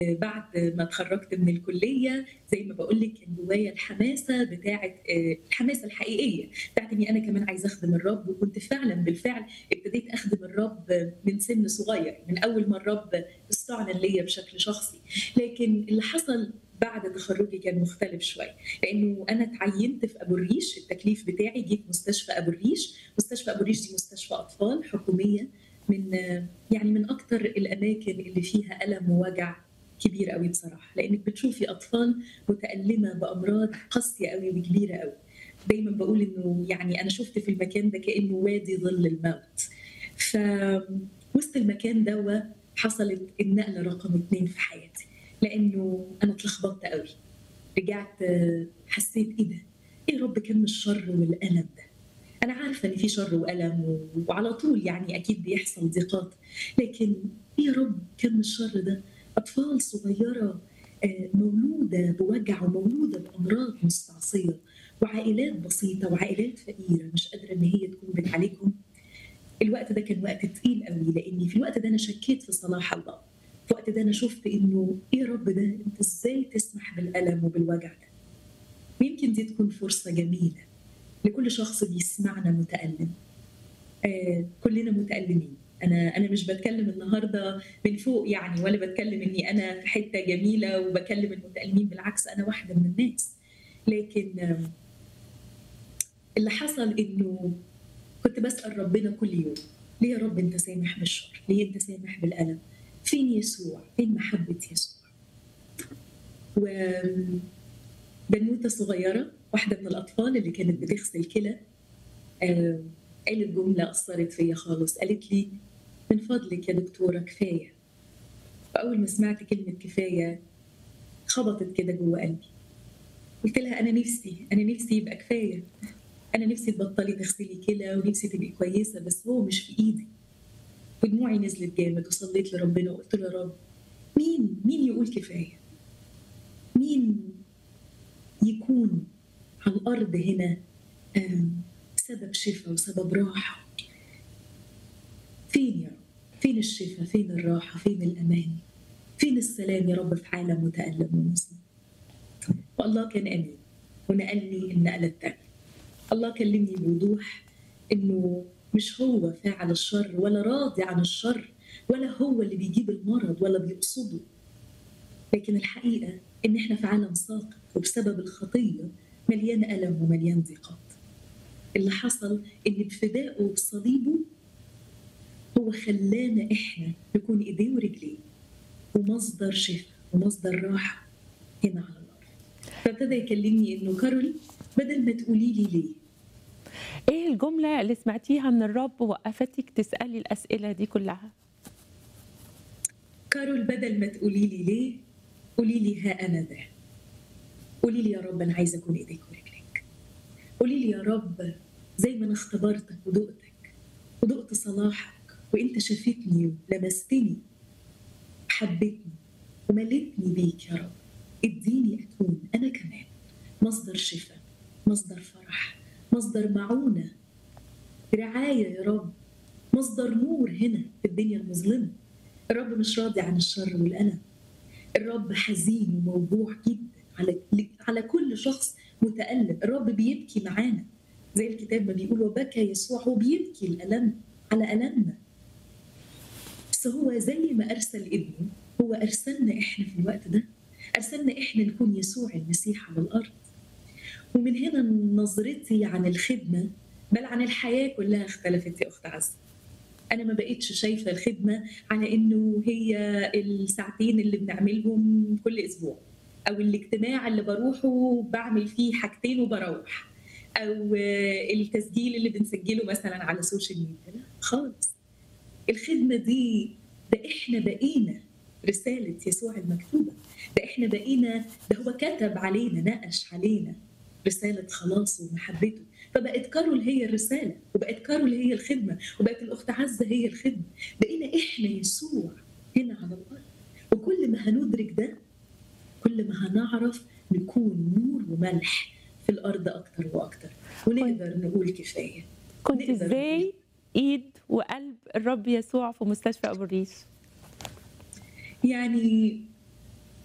بعد ما اتخرجت من الكليه زي ما بقول لك كان جوايا الحماسه بتاعه الحماسه الحقيقيه بتاعت اني انا كمان عايزه اخدم الرب وكنت فعلا بالفعل ابتديت اخدم الرب من سن صغير من اول ما الرب استعلن ليا بشكل شخصي لكن اللي حصل بعد تخرجي كان مختلف شويه لانه انا اتعينت في ابو الريش التكليف بتاعي جيت مستشفى ابو الريش مستشفى ابو الريش دي مستشفى اطفال حكوميه من يعني من اكثر الاماكن اللي فيها الم ووجع كبير قوي بصراحه لانك بتشوفي اطفال متالمه بامراض قاسيه قوي وكبيره قوي دايما بقول انه يعني انا شفت في المكان ده كانه وادي ظل الموت ف وسط المكان ده حصلت النقله رقم اثنين في حياتي لانه انا اتلخبطت قوي رجعت حسيت ايه ده؟ ايه رب كم الشر والالم ده؟ انا عارفه ان في شر والم وعلى طول يعني اكيد بيحصل ضيقات لكن ايه يا رب كم الشر ده؟ اطفال صغيره مولوده بوجع ومولوده بامراض مستعصيه وعائلات بسيطه وعائلات فقيره مش قادره ان هي تكون بتعالجهم الوقت ده كان وقت تقيل قوي لاني في الوقت ده انا شكيت في صلاح الله في الوقت ده انا شفت انه ايه يا رب ده انت ازاي تسمح بالالم وبالوجع ده ويمكن دي تكون فرصه جميله لكل شخص بيسمعنا متالم آه كلنا متالمين انا انا مش بتكلم النهارده من فوق يعني ولا بتكلم اني انا في حته جميله وبكلم المتالمين بالعكس انا واحده من الناس لكن اللي حصل انه كنت بسال ربنا كل يوم ليه يا رب انت سامح بالشر؟ ليه انت سامح بالالم؟ فين يسوع؟ فين محبه يسوع؟ و بنوته صغيره واحده من الاطفال اللي كانت بتغسل كلى آه قالت جمله اثرت فيا خالص قالت لي من فضلك يا دكتوره كفايه فاول ما سمعت كلمه كفايه خبطت كده جوه قلبي قلت لها انا نفسي انا نفسي يبقى كفايه انا نفسي تبطلي تغسلي كلى ونفسي تبقي كويسه بس هو مش في ايدي ودموعي نزلت جامد وصليت لربنا وقلت له يا رب مين مين يقول كفايه مين يكون على الارض هنا سبب شفاء وسبب راحه فين يا رب فين الشفاء فين الراحه فين الامان فين السلام يا رب في عالم متالم ومظلم والله كان امين ونقلني النقله الثانيه الله كلمني بوضوح انه مش هو فاعل الشر ولا راضي عن الشر ولا هو اللي بيجيب المرض ولا بيقصده لكن الحقيقه ان احنا في عالم ساقط وبسبب الخطيه مليان الم ومليان ضيقات اللي حصل ان بفدائه وبصليبه هو خلانا احنا نكون ايديه ورجليه ومصدر شفاء ومصدر راحه هنا على الارض فابتدى يكلمني انه كارول بدل ما تقولي لي ليه ايه الجمله اللي سمعتيها من الرب وقفتك تسالي الاسئله دي كلها كارول بدل ما تقولي لي ليه قولي لي ها انا ده قولي لي يا رب انا عايزه اكون ايديك ورجليك قولي لي يا رب زي ما انا اختبرتك ودقتك ودقت صلاحك وانت شافتني ولمستني حبيتني وملتني بيك يا رب اديني اكون انا كمان مصدر شفاء مصدر فرح مصدر معونه رعايه يا رب مصدر نور هنا في الدنيا المظلمه الرب مش راضي عن الشر والالم الرب حزين وموجوع جدا على على كل شخص متالم الرب بيبكي معانا زي الكتاب ما بيقول وبكى يسوع هو بيبكي الالم على المنا بس هو زي ما ارسل ابنه هو ارسلنا احنا في الوقت ده ارسلنا احنا نكون يسوع المسيح على الارض ومن هنا نظرتي عن الخدمه بل عن الحياه كلها اختلفت يا اخت عزه انا ما بقتش شايفه الخدمه على انه هي الساعتين اللي بنعملهم كل اسبوع او الاجتماع اللي بروحه بعمل فيه حاجتين وبروح او التسجيل اللي بنسجله مثلا على السوشيال ميديا لا خالص الخدمه دي ده احنا بقينا رساله يسوع المكتوبه ده احنا بقينا ده هو كتب علينا نقش علينا رساله خلاصه ومحبته فبقت كارول هي الرساله وبقت كارول هي الخدمه وبقت الاخت عزه هي الخدمه بقينا احنا يسوع هنا على الارض وكل ما هندرك ده كل ما هنعرف نكون نور وملح في الارض اكتر واكتر ونقدر نقول كفايه كنت ازاي ايد وقلب الرب يسوع في مستشفى ابو الريش يعني